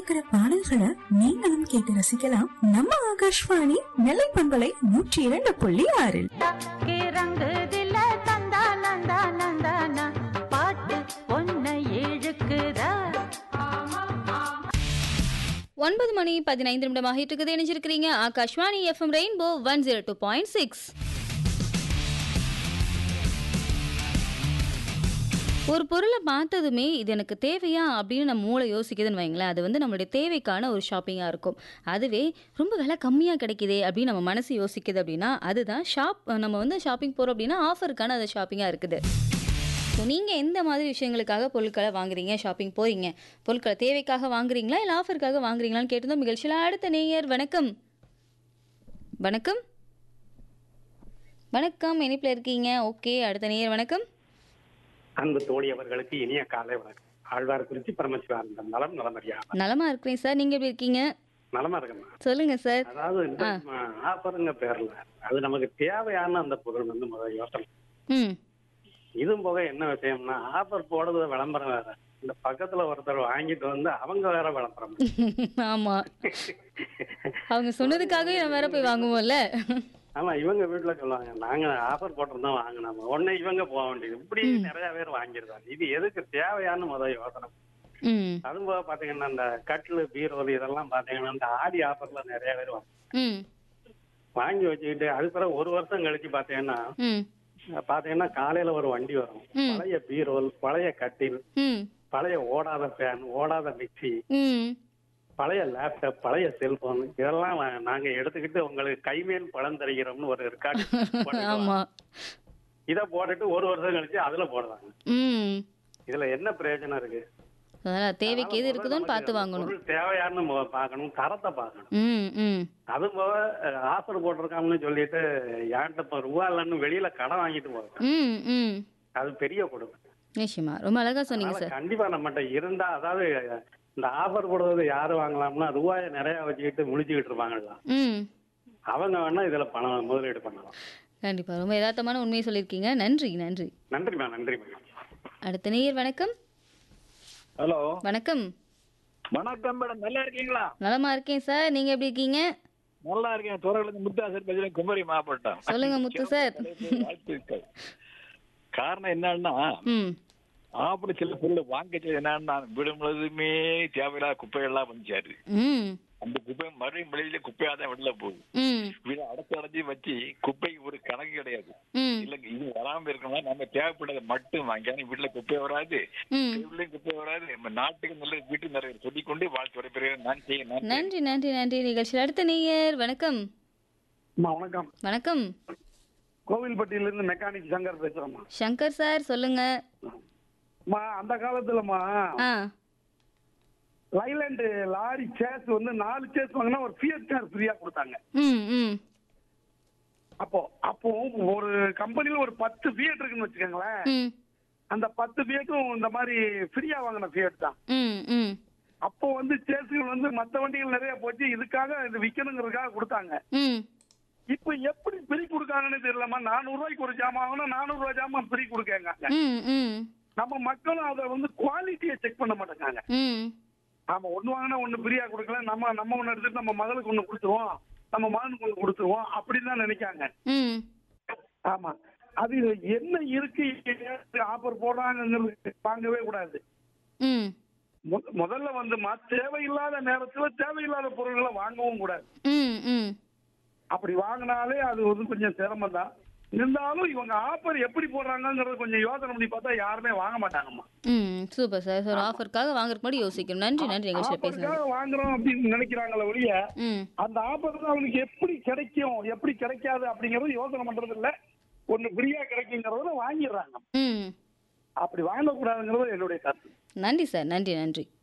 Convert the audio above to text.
கேக்குற பாடல்களை நீங்களும் கேட்டு ரசிக்கலாம் நம்ம ஆகாஷ்வாணி நெல்லை பண்பலை நூற்றி இரண்டு புள்ளி ஆறில் தக்கே ரங்குதில தந்தா நந்தா நந்தானா பாட்டு பொன்னை இழுக்குதா ஒன்பது மணி பதினைந்து நிமிடமாக இருக்குது இணைஞ்சிருக்கிறீங்க Akashvani FM rainbow one zero two point six ஒரு பொருளை பார்த்ததுமே இது எனக்கு தேவையா அப்படின்னு நம்ம மூளை யோசிக்குதுன்னு வைங்களேன் அது வந்து நம்மளுடைய தேவைக்கான ஒரு ஷாப்பிங்காக இருக்கும் அதுவே ரொம்ப விலை கம்மியாக கிடைக்குதே அப்படின்னு நம்ம மனசு யோசிக்குது அப்படின்னா அதுதான் ஷாப் நம்ம வந்து ஷாப்பிங் போகிறோம் அப்படின்னா ஆஃபருக்கான அது ஷாப்பிங்காக இருக்குது ஸோ நீங்கள் எந்த மாதிரி விஷயங்களுக்காக பொருட்களை வாங்குறீங்க ஷாப்பிங் போறீங்க பொருட்களை தேவைக்காக வாங்குறீங்களா இல்லை ஆஃபருக்காக வாங்குறீங்களான்னு கேட்டிருந்தோம் நிகழ்ச்சியில் அடுத்த நேயர் வணக்கம் வணக்கம் வணக்கம் இனிப்பில் இருக்கீங்க ஓகே அடுத்த நேயர் வணக்கம் அன்பு தோழி அவர்களுக்கு இனிய காலை வணக்கம் ஆழ்வார் குறிச்சி பரமசிவானந்தம் நலம் நலமறியா நலமா இருக்கிறேன் சார் நீங்க எப்படி இருக்கீங்க நலமா இருக்கம்மா சொல்லுங்க சார் அதாவது இந்த ஆஃபருங்க பேர்ல அது நமக்கு தேவையான அந்த பொருள் வந்து முதல் யோசனை ம் இதுவும் போக என்ன விஷயம்னா ஆஃபர் போடுறது விளம்பரம் வேற இந்த பக்கத்துல ஒருத்தர் வாங்கிட்டு வந்து அவங்க வேற விளம்பரம் ஆமா அவங்க சொன்னதுக்காகவே நம்ம வேற போய் வாங்குவோம்ல ஆமா இவங்க வீட்டுல சொல்லுவாங்க நாங்க ஆஃபர் போட்டிருந்தோம் வாங்கினோம் உடனே இவங்க போக வேண்டியது இப்படி நிறைய பேர் வாங்கிருக்காங்க இது எதுக்கு தேவையான முதல் யோசனை ம் அதுவும் போக பாத்தீங்கன்னா இந்த கட்டில் பீரோல் இதெல்லாம் பாத்தீங்கன்னா இந்த ஆடி ஆஃபர்ல நிறைய பேர் வாங்க ம் வாங்கி வச்சுக்கிட்டு அது பிறகு ஒரு வருஷம் கழிச்சு பாத்தீங்கன்னா ம் பாத்தீங்கன்னா காலையில ஒரு வண்டி வரும் ம். பழைய பீரோல் பழைய கட்டில் ம் பழைய ஓடாத ஃபேன் ஓடாத மிக்சி ம் பழைய லேப்டாப் பழைய செல்போன் இதெல்லாம் வா- நாங்க எடுத்துக்கிட்டு உங்களுக்கு கைமேல் பழம் தருகிறோம்னு ஒரு ரெக்கார்டு ஆமா இத போட்டுட்டு ஒரு வருஷம் கழிச்சு அதுல போடுறாங்க ம் இதுல என்ன பிரயோஜனம் இருக்கு அதனால தேவைக்கு எது அதனால இருக்குதோன்னு நமக்கு பார்த்து அந்த வாங்கணும் பொருள் தேவையான்னு மொ- பார்க்கணும் தரத்தை பார்க்கணும் ம் ம் அது போக ஆஃபர் போட்டிருக்காங்கன்னு சொல்லிட்டு என்கிட்ட இப்ப ரூபா இல்லைன்னு வெளியில கடன் வாங்கிட்டு போறேன் ம் ம் அது பெரிய கொடுமை நிச்சயமா ரொம்ப அழகா சொன்னீங்க அதனால சார் கண்டிப்பா நம்மகிட்ட இருந்தா அதாவது இந்த ஆஃபர் போடுறது யாரு வாங்கலாம்னா ரூபாயை நிறைய வச்சுக்கிட்டு முழிச்சுக்கிட்டு இருப்பாங்கல்ல ம் அவங்க வேணா இதுல பணம் முதலீடு பண்ணலாம் கண்டிப்பா ரொம்ப யதார்த்தமான உண்மையை சொல்லியிருக்கீங்க நன்றி நன்றி நன்றிம்மா நன்றிம்மா அடுத்த நேயர் வணக்கம் ஹலோ வணக்கம் வணக்கம் மேடம் நல்லா இருக்கீங்களா நலமா இருக்கேன் சார் நீங்க எப்படி இருக்கீங்க நல்லா இருக்கேன் துறையிலிருந்து முத்தாசர் பேசுறேன் குமரி மாவட்டம் சொல்லுங்க முத்து சார் வாழ்த்துக்கள் காரணம் என்னன்னா ம் அப்படி சில பொருள் வாங்கிச்சது என்னன்னா வீடு முழுவதுமே தேவையில்லாத குப்பையெல்லாம் வந்துச்சாரு ம் அந்த குப்பை மறுபடியும் வெளியில குப்பையா தான் வெளில போகுது ம் வீடு அடைச்சு அடைச்சு வச்சு குப்பைக்கு ஒரு கணக்கு கிடையாது ம் இல்ல இது வராம இருக்கணும்னா நம்ம தேவைப்பட்டதை மட்டும் வாங்கி ஆனா வீட்டுல குப்பை வராது ம் வீட்லயும் குப்பை வராது நம்ம நாட்டுக்கு நல்ல வீட்டுக்கு நிறைய சொல்லிக்கொண்டு வாழ்த்து வரைப்பெறுகிறேன் நான் செய்ய நான் நன்றி நன்றி நன்றி நிகழ்ச்சியில் அடுத்த நேயர் வணக்கம் அம்மா வணக்கம் வணக்கம் கோவில்பட்டியில இருந்து மெக்கானிக் சங்கர் பேசுறேம்மா சங்கர் சார் சொல்லுங்க அம்மா அந்த காலத்துலம்மா ஆ லைலாண்டு லாரி சேஸ் வந்து நாலு சேஸ் வாங்கினா ஒரு ஃபியட் கார் ஃப்ரீயா கொடுத்தாங்க ம் ம் அப்போ அப்போ ஒரு கம்பெனில ஒரு பத்து ஃபியட் இருக்குன்னு வச்சுக்கோங்களேன் ம் அந்த பத்து ஃபியட்டும் இந்த மாதிரி ஃப்ரீயா வாங்கின ஃபியட் தான் ம் ம் அப்போ வந்து சேஸுகள் வந்து மத்த வண்டிகள் நிறைய போச்சு இதுக்காக இது விற்கணுங்கிறதுக்காக கொடுத்தாங்க ம் இப்போ எப்படி பிரி கொடுக்காங்கன்னு தெரியலமா நானூறு ரூபாய்க்கு ஒரு ஜாமான் வாங்கினா நானூறு ரூபாய் ஜாமான் பிரி கொடுக்காங்க ம் ம் நம்ம மக்களும் அதை வந்து குவாலிட்டியை செக் பண்ண மாட்டேங்காங்க ம் ஆமா ஒண்ணு வாங்கினா ஒண்ணு ஃப்ரீயா கொடுக்கல நம்ம நம்ம ஒண்ணு எடுத்துட்டு நம்ம மகளுக்கு ஒண்ணு கொடுத்துருவோம் நம்ம மகனுக்கு ஒண்ணு கொடுத்துருவோம் அப்படின்னு தான் நினைக்காங்க ம் ஆமா அது என்ன இருக்கு ஆஃபர் போடுறாங்கிறது வாங்கவே கூடாது ம் மு- முதல்ல வந்து ம- தேவையில்லாத நேரத்துல தேவையில்லாத பொருட்களை வாங்கவும் கூடாது ம் ம் அப்படி வாங்கினாலே அது வந்து கொஞ்சம் சிரமம் தான் இருந்தாலும் இவங்க ஆஃபர் எப்படி போடுறாங்கங்கிறது கொஞ்சம் யோசனை பண்ணி பார்த்தா யாருமே வாங்க மாட்டாங்கம்மா ம் சூப்பர் சார் சார் ஆஃபருக்காக வாங்குறதுக்கு முன்னாடி யோசிக்கணும் நன்றி நன்றி நிகழ்ச்சியில் பேசுனது ஆஃபருக்காக வாங்குறோம் அப்படின்னு நினைக்கிறாங்களே ஒழிய ம் அந்த ஆஃபர் தான் அவனுக்கு எப்படி கிடைக்கும் எப்படி கிடைக்காது அப்படிங்கறது யோசனை பண்றது இல்ல ஒண்ணு ஃப்ரீயா கிடைக்குங்கிறத வாங்கிடுறாங்க ம் அப்படி வாங்கக்கூடாதுங்கிறது என்னுடைய கருத்து நன்றி சார் நன்றி நன்றி